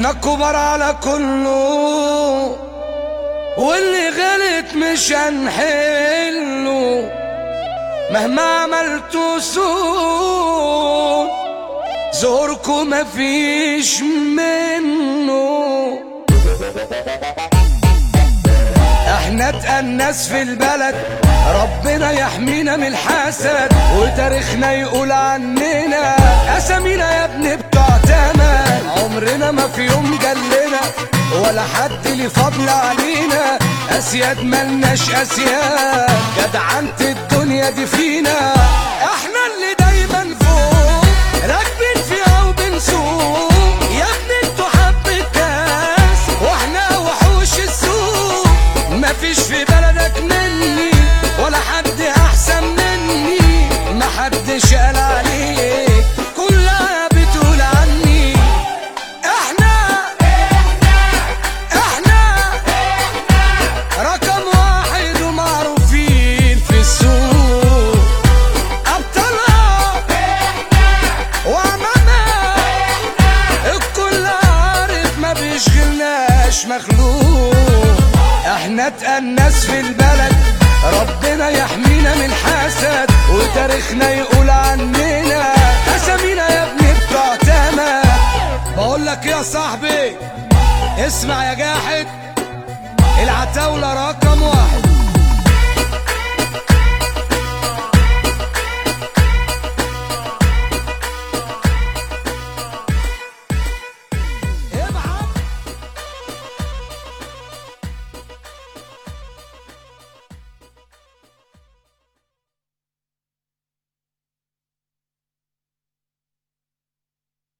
احنا الكبار على كله واللي غلط مش هنحله مهما عملتوا سوء زوركم مفيش منه احنا اتأنس في البلد ربنا يحمينا من الحسد وتاريخنا يقول عننا اسامينا يا ابني بتوع تمن عمرنا ما في يوم جلنا ولا حد ليه فضل علينا اسياد ملناش اسياد جدعنت الدنيا دي فينا احنا اللي دايما فوق راكبين فيها وبنسوق يا ابني انتوا حبة كاس واحنا وحوش السوق مفيش في بلدك مني ولا حد احسن مني ما حدش قال عليك كلها بتقول عني احنا احنا رقم واحد ومعروفين في السوق ابطالها وامامها الكل عارف ما بيشغلناش مخلوق احنا اتأنس في البلد ربنا يحمينا من حسد وتاريخنا يقول عننا اسامينا يا ابني بتوع تمام بقول لك يا صاحبي اسمع يا جاحد العتاولة رقم واحد